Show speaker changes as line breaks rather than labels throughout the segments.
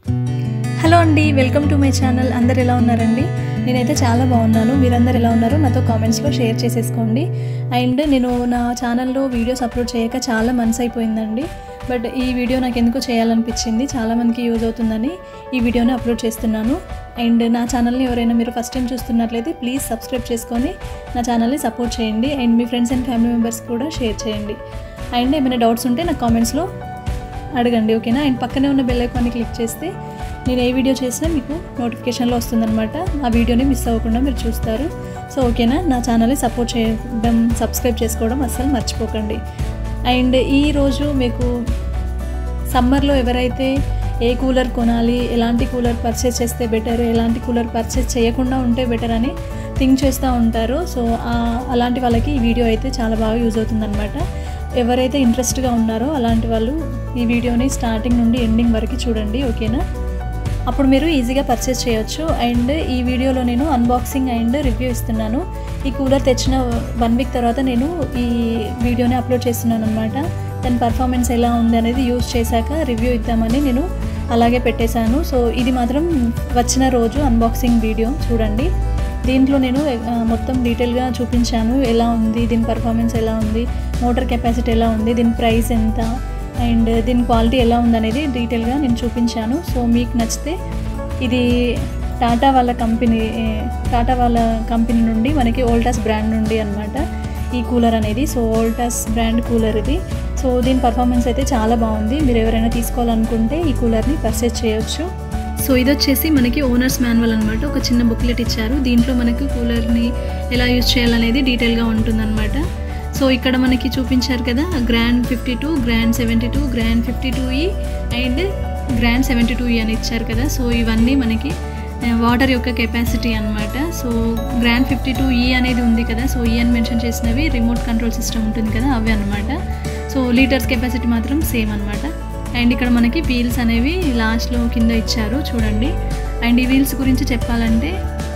hello అండి welcome to my channel అందరు ఎలా ఉన్నారండి నేనైతే చాలా బాగున్నాను మీరందరు ఎలా ఉన్నారో నాతో కామెంట్స్లో షేర్ చేసేసుకోండి అండ్ నేను నా ఛానల్లో వీడియోస్ అప్లోడ్ చేయక చాలా మంత్స్ అయిపోయిందండి బట్ ఈ వీడియో నాకు ఎందుకో చేయాలనిపించింది చాలా మందికి యూజ్ అవుతుందని ఈ వీడియోని అప్లోడ్ చేస్తున్నాను అండ్ నా ఛానల్ని ఎవరైనా మీరు ఫస్ట్ టైం చూస్తున్నట్లయితే ప్లీజ్ సబ్స్క్రైబ్ చేసుకొని నా ఛానల్ని సపోర్ట్ చేయండి అండ్ మీ ఫ్రెండ్స్ అండ్ ఫ్యామిలీ మెంబర్స్ కూడా షేర్ చేయండి అండ్ ఏమైనా డౌట్స్ ఉంటే నాకు కామెంట్స్లో అడగండి ఓకేనా అండ్ పక్కనే ఉన్న బెల్ ఐకాన్ని క్లిక్ చేస్తే నేను ఏ వీడియో చేసినా మీకు నోటిఫికేషన్లో వస్తుందన్నమాట ఆ వీడియోని మిస్ అవ్వకుండా మీరు చూస్తారు సో ఓకేనా నా ఛానల్ని సపోర్ట్ చేయడం సబ్స్క్రైబ్ చేసుకోవడం అస్సలు మర్చిపోకండి అండ్ ఈరోజు మీకు సమ్మర్లో ఎవరైతే ఏ కూలర్ కొనాలి ఎలాంటి కూలర్ పర్చేస్ చేస్తే బెటర్ ఎలాంటి కూలర్ పర్చేస్ చేయకుండా ఉంటే బెటర్ అని థింక్ చేస్తూ ఉంటారు సో ఆ- అలాంటి వాళ్ళకి ఈ వీడియో అయితే చాలా బాగా యూజ్ అవుతుందన్నమాట ఎవరైతే ఇంట్రెస్ట్గా ఉన్నారో అలాంటి వాళ్ళు ఈ వీడియోని స్టార్టింగ్ నుండి ఎండింగ్ వరకు చూడండి ఓకేనా అప్పుడు మీరు ఈజీగా పర్చేస్ చేయొచ్చు అండ్ ఈ వీడియోలో నేను అన్బాక్సింగ్ అండ్ రివ్యూ ఇస్తున్నాను ఈ కూలర్ తెచ్చిన వన్ వీక్ తర్వాత నేను ఈ వీడియోని అప్లోడ్ చేస్తున్నాను అనమాట దాని పర్ఫార్మెన్స్ ఎలా ఉంది అనేది యూజ్ చేశాక రివ్యూ ఇద్దామని నేను అలాగే పెట్టేశాను సో ఇది మాత్రం వచ్చిన రోజు అన్బాక్సింగ్ వీడియో చూడండి దీంట్లో నేను ఆ, మొత్తం డీటెయిల్గా చూపించాను ఎలా ఉంది దీని పర్ఫార్మెన్స్ ఎలా ఉంది మోటార్ కెపాసిటీ ఎలా ఉంది దీని ప్రైస్ ఎంత అండ్ దీని క్వాలిటీ ఎలా ఉందనేది డీటెయిల్గా నేను చూపించాను సో మీకు నచ్చితే ఇది టాటా వాళ్ళ కంపెనీ ఏ, టాటా వాళ్ళ కంపెనీ నుండి మనకి ఓల్టాస్ బ్రాండ్ నుండి అనమాట ఈ కూలర్ అనేది సో ఓల్టాస్ బ్రాండ్ కూలర్ ఇది సో దీని పర్ఫార్మెన్స్ అయితే చాలా బాగుంది మీరు ఎవరైనా తీసుకోవాలనుకుంటే ఈ కూలర్ని పర్చేస్ చేయొచ్చు సో ఇది వచ్చేసి మనకి ఓనర్స్ మాన్యువల్ అనమాట ఒక చిన్న బుక్లెట్ ఇచ్చారు దీంట్లో మనకి కూలర్ని ఎలా యూజ్ చేయాలనేది డీటెయిల్గా ఉంటుందన్నమాట సో ఇక్కడ మనకి చూపించారు కదా grand fifty two grand seventy two grand fifty two E and grand seventy two E అని ఇచ్చారు కదా సో ఇవన్నీ మనకి వాటర్ యొక్క కెపాసిటీ అన్నమాట సో గ్రాండ్ ఫిఫ్టీ టూ ఈ అనేది ఉంది కదా సో ఈ అని మెన్షన్ చేసినవి రిమోట్ కంట్రోల్ సిస్టమ్ ఉంటుంది కదా అవి అనమాట సో లీటర్స్ కెపాసిటీ మాత్రం సేమ్ అనమాట అండ్ ఇక్కడ మనకి వీల్స్ అనేవి లాస్ట్లో కింద ఇచ్చారు చూడండి అండ్ ఈ వీల్స్ గురించి చెప్పాలంటే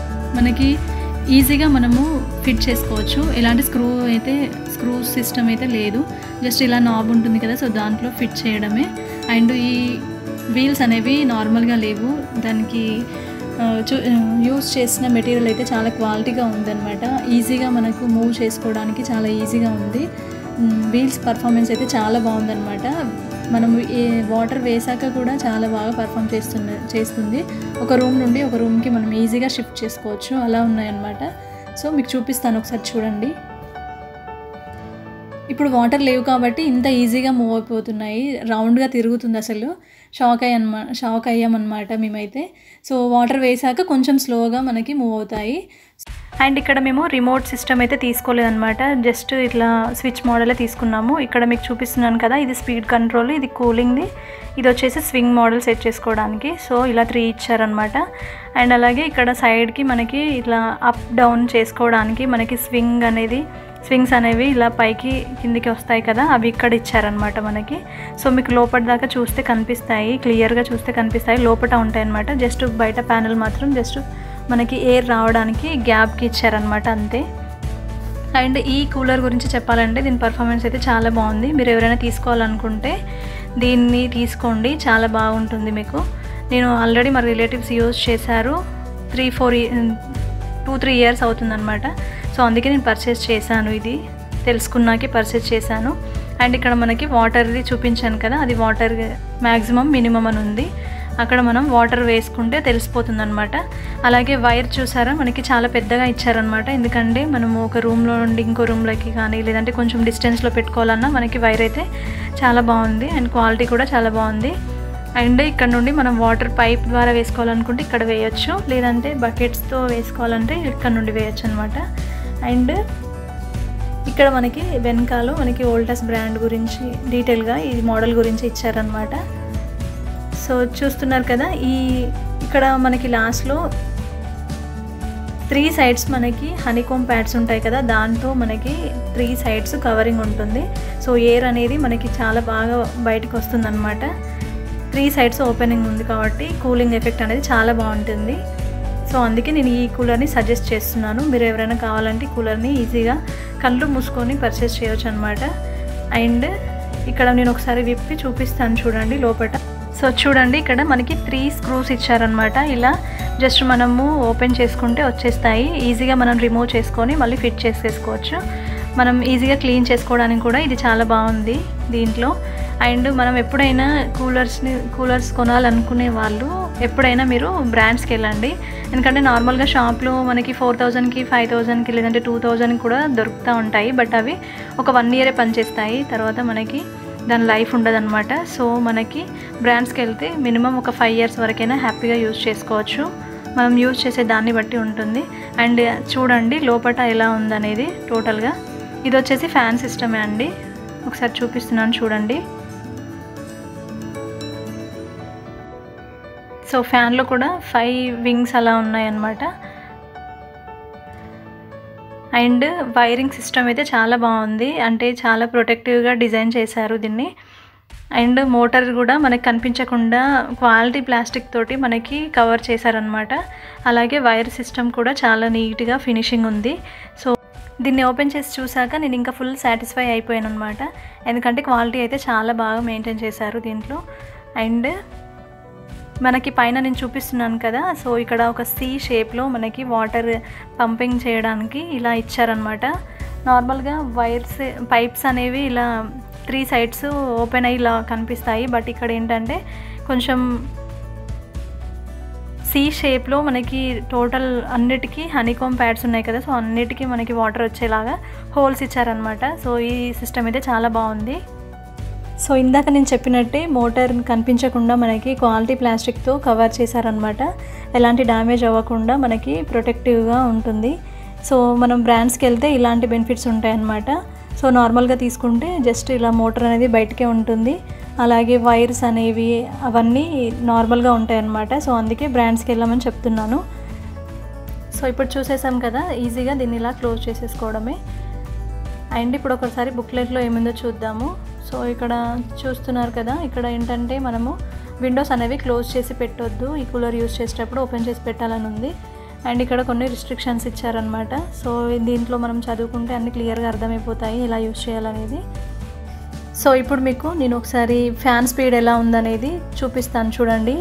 మనకి ఈజీగా మనము ఫిట్ చేసుకోవచ్చు ఎలాంటి స్క్రూ అయితే స్క్రూ సిస్టమ్ అయితే లేదు జస్ట్ ఇలా నాబ్ ఉంటుంది కదా సో దాంట్లో ఫిట్ చేయడమే అండ్ ఈ వీల్స్ అనేవి నార్మల్గా లేవు దానికి ఆ, చూ యూస్ చేసిన మెటీరియల్ అయితే చాలా క్వాలిటీగా ఉందన్నమాట ఈజీగా మనకు మూవ్ చేసుకోవడానికి చాలా ఈజీగా ఉంది వీల్స్ పర్ఫార్మెన్స్ అయితే చాలా బాగుందన్నమాట మనం ఏ వాటర్ వేసాక కూడా చాలా బాగా పర్ఫామ్ చేస్తుంది చేస్తుంది ఒక రూమ్ నుండి ఒక రూమ్కి మనం ఈజీగా షిఫ్ట్ చేసుకోవచ్చు అలా ఉన్నాయన్నమాట సో మీకు చూపిస్తాను ఒకసారి చూడండి ఇప్పుడు వాటర్ లేవు కాబట్టి ఇంత ఈజీగా మూవ్ అయిపోతున్నాయి రౌండ్గా తిరుగుతుంది అసలు షాక్ అయ్యనమా షాక్ అయ్యామన్నమాట మేమైతే సో వాటర్ వేసాక కొంచెం స్లోగా మనకి మూవ్ అవుతాయి అండ్ ఇక్కడ మేము రిమోట్ సిస్టమ్ అయితే తీసుకోలేదన్నమాట జస్ట్ ఇట్లా స్విచ్ మోడలే తీసుకున్నాము ఇక్కడ మీకు చూపిస్తున్నాను కదా ఇది స్పీడ్ కంట్రోల్ ఇది కూలింగ్ది ఇది వచ్చేసి స్వింగ్ మోడల్ సెట్ చేసుకోవడానికి సో ఇలా త్రీ ఇచ్చారనమాట అండ్ అలాగే ఇక్కడ సైడ్కి మనకి ఇట్లా అప్ డౌన్ చేసుకోవడానికి మనకి స్వింగ్ అనేది స్వింగ్స్ అనేవి ఇలా పైకి కిందికి వస్తాయి కదా అవి ఇక్కడ ఇచ్చారనమాట మనకి సో మీకు లోపల దాకా చూస్తే కనిపిస్తాయి క్లియర్గా చూస్తే కనిపిస్తాయి లోపల ఉంటాయి అనమాట జస్ట్ బయట ప్యానల్ మాత్రం జస్ట్ మనకి ఎయిర్ రావడానికి గ్యాప్కి ఇచ్చారనమాట అంతే అండ్ ఈ కూలర్ గురించి చెప్పాలంటే దీని పర్ఫార్మెన్స్ అయితే చాలా బాగుంది మీరు ఎవరైనా తీసుకోవాలనుకుంటే దీన్ని తీసుకోండి చాలా బాగుంటుంది మీకు నేను ఆల్రెడీ మా రిలేటివ్స్ యూజ్ చేశారు three four two three years అవుతుందన్నమాట సో అందుకే నేను పర్చేస్ చేశాను ఇది తెలుసుకున్నాకే పర్చేస్ చేశాను అండ్ ఇక్కడ మనకి వాటర్ది చూపించాను కదా అది వాటర్ మ్యాక్సిమం మినిమం అని ఉంది అక్కడ మనం వాటర్ వేసుకుంటే తెలిసిపోతుంది అనమాట అలాగే వైర్ చూసారా మనకి చాలా పెద్దగా ఇచ్చారనమాట ఎందుకంటే మనము ఒక రూమ్లో నుండి ఇంకో రూమ్లోకి కానీ లేదంటే కొంచెం డిస్టెన్స్లో పెట్టుకోవాలన్నా మనకి వైర్ అయితే చాలా బాగుంది అండ్ క్వాలిటీ కూడా చాలా బాగుంది అండ్ ఇక్కడ నుండి మనం వాటర్ పైప్ ద్వారా వేసుకోవాలనుకుంటే ఇక్కడ వేయొచ్చు లేదంటే బకెట్స్తో వేసుకోవాలంటే ఇక్కడ నుండి వేయొచ్చు అనమాట అండ్ ఇక్కడ మనకి వెనకాల మనకి ఓల్టస్ బ్రాండ్ గురించి డీటెయిల్గా ఈ మోడల్ గురించి ఇచ్చారనమాట సో చూస్తున్నారు కదా ఈ ఇక్కడ మనకి లాస్ట్లో త్రీ సైడ్స్ మనకి హనీకోమ్ ప్యాడ్స్ ఉంటాయి కదా దాంతో మనకి త్రీ సైడ్స్ కవరింగ్ ఉంటుంది సో ఎయిర్ అనేది మనకి చాలా బాగా బయటకు వస్తుందన్నమాట త్రీ సైడ్స్ ఓపెనింగ్ ఉంది కాబట్టి కూలింగ్ ఎఫెక్ట్ అనేది చాలా బాగుంటుంది సో అందుకే నేను ఈ కూలర్ని సజెస్ట్ చేస్తున్నాను మీరు ఎవరైనా కావాలంటే ఈ కూలర్ని ఈజీగా కళ్ళు మూసుకొని పర్చేస్ చేయొచ్చు అనమాట అండ్ ఇక్కడ నేను ఒకసారి విప్పి చూపిస్తాను చూడండి లోపల సో చూడండి ఇక్కడ మనకి త్రీ స్క్రూస్ ఇచ్చారనమాట ఇలా జస్ట్ మనము ఓపెన్ చేసుకుంటే వచ్చేస్తాయి ఈజీగా మనం రిమూవ్ చేసుకొని మళ్ళీ ఫిట్ చేసేసుకోవచ్చు మనం ఈజీగా క్లీన్ చేసుకోవడానికి కూడా ఇది చాలా బాగుంది దీంట్లో అండ్ మనం ఎప్పుడైనా కూలర్స్ని కూలర్స్ కొనాలనుకునే వాళ్ళు ఎప్పుడైనా మీరు బ్రాండ్స్కి వెళ్ళండి ఎందుకంటే నార్మల్గా షాప్లో మనకి ఫోర్ థౌజండ్కి ఫైవ్ థౌజండ్కి లేదంటే టూ థౌజండ్కి కూడా దొరుకుతూ ఉంటాయి బట్ అవి ఒక వన్ ఇయరే పనిచేస్తాయి తర్వాత మనకి దాని లైఫ్ ఉండదన్నమాట సో మనకి బ్రాండ్స్కి వెళ్తే మినిమం ఒక ఫైవ్ ఇయర్స్ వరకైనా హ్యాపీగా యూజ్ చేసుకోవచ్చు మనం యూజ్ చేసే దాన్ని బట్టి ఉంటుంది అండ్ చూడండి లోపల ఎలా ఉందనేది టోటల్గా ఇది వచ్చేసి ఫ్యాన్ సిస్టమే అండి ఒకసారి చూపిస్తున్నాను చూడండి సో ఫ్యాన్లో కూడా ఫైవ్ వింగ్స్ అలా ఉన్నాయన్నమాట అండ్ వైరింగ్ సిస్టమ్ అయితే చాలా బాగుంది అంటే చాలా ప్రొటెక్టివ్గా డిజైన్ చేశారు దీన్ని అండ్ మోటార్ కూడా మనకి కనిపించకుండా క్వాలిటీ ప్లాస్టిక్ తోటి మనకి కవర్ చేశారనమాట అలాగే వైర్ సిస్టమ్ కూడా చాలా నీట్గా ఫినిషింగ్ ఉంది సో దీన్ని ఓపెన్ చేసి చూసాక నేను ఇంకా ఫుల్ సాటిస్ఫై అయిపోయాను అనమాట ఎందుకంటే క్వాలిటీ అయితే చాలా బాగా మెయింటైన్ చేశారు దీంట్లో అండ్ మనకి పైన నేను చూపిస్తున్నాను కదా సో ఇక్కడ ఒక సి షేప్లో మనకి వాటర్ పంపింగ్ చేయడానికి ఇలా ఇచ్చారనమాట నార్మల్గా వైర్స్ పైప్స్ అనేవి ఇలా త్రీ సైడ్స్ ఓపెన్ అయ్యి ఇలా కనిపిస్తాయి బట్ ఇక్కడ ఏంటంటే కొంచెం సి షేప్లో మనకి టోటల్ అన్నిటికీ హనీకోమ్ ప్యాడ్స్ ఉన్నాయి కదా సో అన్నిటికీ మనకి వాటర్ వచ్చేలాగా హోల్స్ ఇచ్చారనమాట సో ఈ సిస్టమ్ అయితే చాలా బాగుంది సో ఇందాక నేను చెప్పినట్టే మోటార్ కనిపించకుండా మనకి క్వాలిటీ ప్లాస్టిక్తో కవర్ చేశారనమాట ఎలాంటి డ్యామేజ్ అవ్వకుండా మనకి ప్రొటెక్టివ్గా ఉంటుంది సో మనం బ్రాండ్స్కి వెళ్తే ఇలాంటి బెనిఫిట్స్ ఉంటాయన్నమాట సో నార్మల్గా తీసుకుంటే జస్ట్ ఇలా మోటార్ అనేది బయటకే ఉంటుంది అలాగే వైర్స్ అనేవి అవన్నీ నార్మల్గా ఉంటాయి అన్నమాట సో అందుకే బ్రాండ్స్కి వెళ్ళామని చెప్తున్నాను సో ఇప్పుడు చూసేసాం కదా ఈజీగా దీన్ని ఇలా క్లోజ్ చేసేసుకోవడమే అండ్ ఇప్పుడు ఒకసారి బుక్లెట్లో ఏముందో చూద్దాము సో ఇక్కడ చూస్తున్నారు కదా ఇక్కడ ఏంటంటే మనము విండోస్ అనేవి క్లోజ్ చేసి పెట్టొద్దు ఈ కూలర్ యూస్ చేసేటప్పుడు ఓపెన్ చేసి పెట్టాలని ఉంది అండ్ ఇక్కడ కొన్ని రిస్ట్రిక్షన్స్ ఇచ్చారనమాట సో దీంట్లో మనం చదువుకుంటే అన్ని క్లియర్గా అర్థమైపోతాయి ఎలా యూస్ చేయాలనేది సో ఇప్పుడు మీకు నేను ఒకసారి ఫ్యాన్ స్పీడ్ ఎలా ఉందనేది చూపిస్తాను చూడండి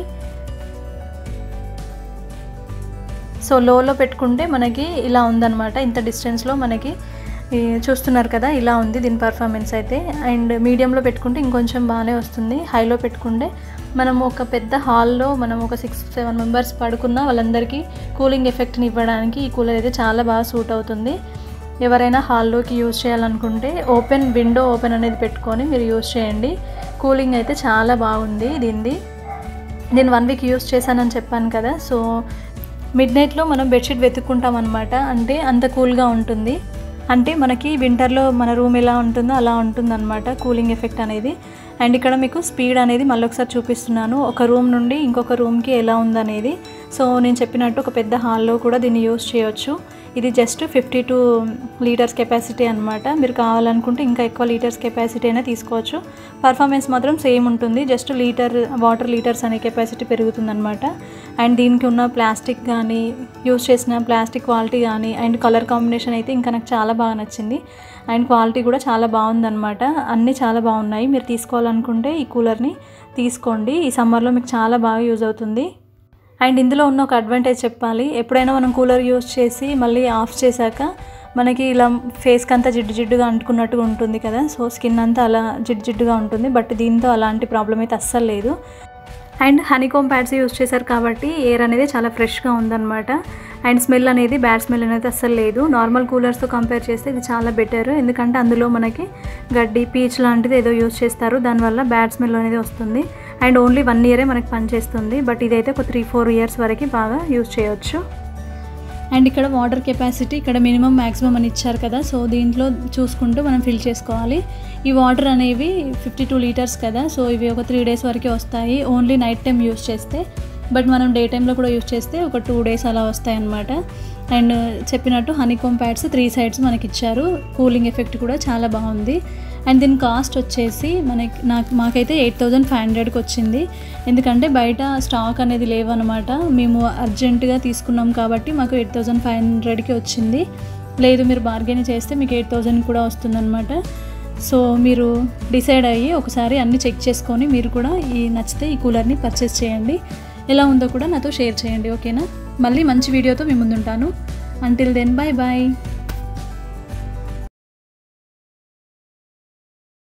సో లోలో పెట్టుకుంటే మనకి ఇలా ఉందన్నమాట ఇంత డిస్టెన్స్లో మనకి ఈ చూస్తున్నారు కదా ఇలా ఉంది దీని పర్ఫార్మెన్స్ అయితే అండ్ మీడియంలో పెట్టుకుంటే ఇంకొంచెం బాగానే వస్తుంది హైలో పెట్టుకుంటే మనం ఒక పెద్ద హాల్లో మనం ఒక సిక్స్ సెవెన్ మెంబర్స్ పడుకున్న వాళ్ళందరికీ కూలింగ్ ఎఫెక్ట్ని ఇవ్వడానికి ఈ కూలర్ అయితే చాలా బాగా సూట్ అవుతుంది ఎవరైనా హాల్లోకి యూజ్ చేయాలనుకుంటే ఓపెన్ విండో ఓపెన్ అనేది పెట్టుకొని మీరు యూజ్ చేయండి కూలింగ్ అయితే చాలా బాగుంది దీనిది నేను వన్ వీక్ యూస్ చేశానని చెప్పాను కదా సో మిడ్ నైట్లో మనం బెడ్షీట్ వెతుక్కుంటాం అనమాట అంటే అంత కూల్గా ఉంటుంది అంటే మనకి వింటర్లో మన రూమ్ ఎలా ఉంటుందో అలా ఉంటుందన్నమాట కూలింగ్ ఎఫెక్ట్ అనేది అండ్ ఇక్కడ మీకు స్పీడ్ అనేది మళ్ళీ ఒకసారి చూపిస్తున్నాను ఒక రూమ్ నుండి ఇంకొక రూమ్కి ఎలా ఉందనేది సో నేను చెప్పినట్టు ఒక పెద్ద హాల్లో కూడా దీన్ని యూస్ చేయొచ్చు ఇది just fifty two litres capacity అనమాట మీరు కావాలనుకుంటే ఇంకా ఎక్కువ లీటర్స్ కెపాసిటీ అయినా తీసుకోవచ్చు పర్ఫార్మెన్స్ మాత్రం సేమ్ ఉంటుంది జస్ట్ లీటర్ వాటర్ లీటర్స్ అనే కెపాసిటీ పెరుగుతుందన్నమాట అండ్ దీనికి ఉన్న ప్లాస్టిక్ కానీ యూస్ చేసిన ప్లాస్టిక్ క్వాలిటీ కానీ అండ్ కలర్ కాంబినేషన్ అయితే ఇంకా నాకు చాలా బాగా నచ్చింది అండ్ క్వాలిటీ కూడా చాలా బాగుందన్నమాట అన్నీ చాలా బాగున్నాయి మీరు తీసుకోవాలనుకుంటే ఈ కూలర్ని తీసుకోండి ఈ సమ్మర్లో మీకు చాలా బాగా యూజ్ అవుతుంది అండ్ ఇందులో ఉన్న ఒక అడ్వాంటేజ్ చెప్పాలి ఎప్పుడైనా మనం కూలర్ యూస్ చేసి మళ్ళీ ఆఫ్ చేశాక మనకి ఇలా ఫేస్కి అంతా జిడ్డు జిడ్డుగా అంటుకున్నట్టుగా ఉంటుంది కదా సో స్కిన్ అంతా అలా జిడ్డు జిడ్డుగా ఉంటుంది బట్ దీంతో అలాంటి ప్రాబ్లం అయితే అస్సలు లేదు అండ్ హనీకోమ్ ప్యాడ్స్ యూస్ చేశారు కాబట్టి ఎయిర్ అనేది చాలా ఫ్రెష్గా ఉందన్నమాట అండ్ స్మెల్ అనేది బ్యాడ్ స్మెల్ అనేది అస్సలు లేదు నార్మల్ కూలర్స్తో కంపేర్ చేస్తే ఇది చాలా బెటర్ ఎందుకంటే అందులో మనకి గడ్డి పీచ్ లాంటిది ఏదో యూస్ చేస్తారు దానివల్ల బ్యాడ్ స్మెల్ అనేది వస్తుంది అండ్ ఓన్లీ వన్ ఇయరే మనకి పనిచేస్తుంది బట్ ఇదైతే ఒక త్రీ ఫోర్ ఇయర్స్ వరకు బాగా యూస్ చేయొచ్చు అండ్ ఇక్కడ వాటర్ కెపాసిటీ ఇక్కడ మినిమం మ్యాక్సిమం అని ఇచ్చారు కదా సో దీంట్లో చూసుకుంటూ మనం ఫిల్ చేసుకోవాలి ఈ వాటర్ అనేవి ఫిఫ్టీ టూ లీటర్స్ కదా సో ఇవి ఒక త్రీ డేస్ వరకే వస్తాయి ఓన్లీ నైట్ టైం యూస్ చేస్తే బట్ మనం డే టైంలో కూడా యూస్ చేస్తే ఒక టూ డేస్ అలా వస్తాయి అన్నమాట అండ్ చెప్పినట్టు హనీకోమ్ ప్యాడ్స్ త్రీ సైడ్స్ మనకి ఇచ్చారు కూలింగ్ ఎఫెక్ట్ కూడా చాలా బాగుంది అండ్ దీని కాస్ట్ వచ్చేసి మనకి నాకు మాకైతే ఎయిట్ థౌజండ్ ఫైవ్ హండ్రెడ్కి వచ్చింది ఎందుకంటే బయట స్టాక్ అనేది లేవన్నమాట మేము అర్జెంటుగా తీసుకున్నాం కాబట్టి మాకు ఎయిట్ థౌజండ్ ఫైవ్ హండ్రెడ్కి వచ్చింది లేదు మీరు బార్గెన్ చేస్తే మీకు ఎయిట్ థౌజండ్ కూడా వస్తుందన్నమాట సో మీరు డిసైడ్ అయ్యి ఒకసారి అన్ని చెక్ చేసుకొని మీరు కూడా ఈ నచ్చితే ఈ కూలర్ని పర్చేస్ చేయండి ఎలా ఉందో కూడా నాతో షేర్ చేయండి ఓకేనా మళ్ళీ మంచి వీడియోతో మీ ముందుంటాను అంటిల్ దెన్ బాయ్ బాయ్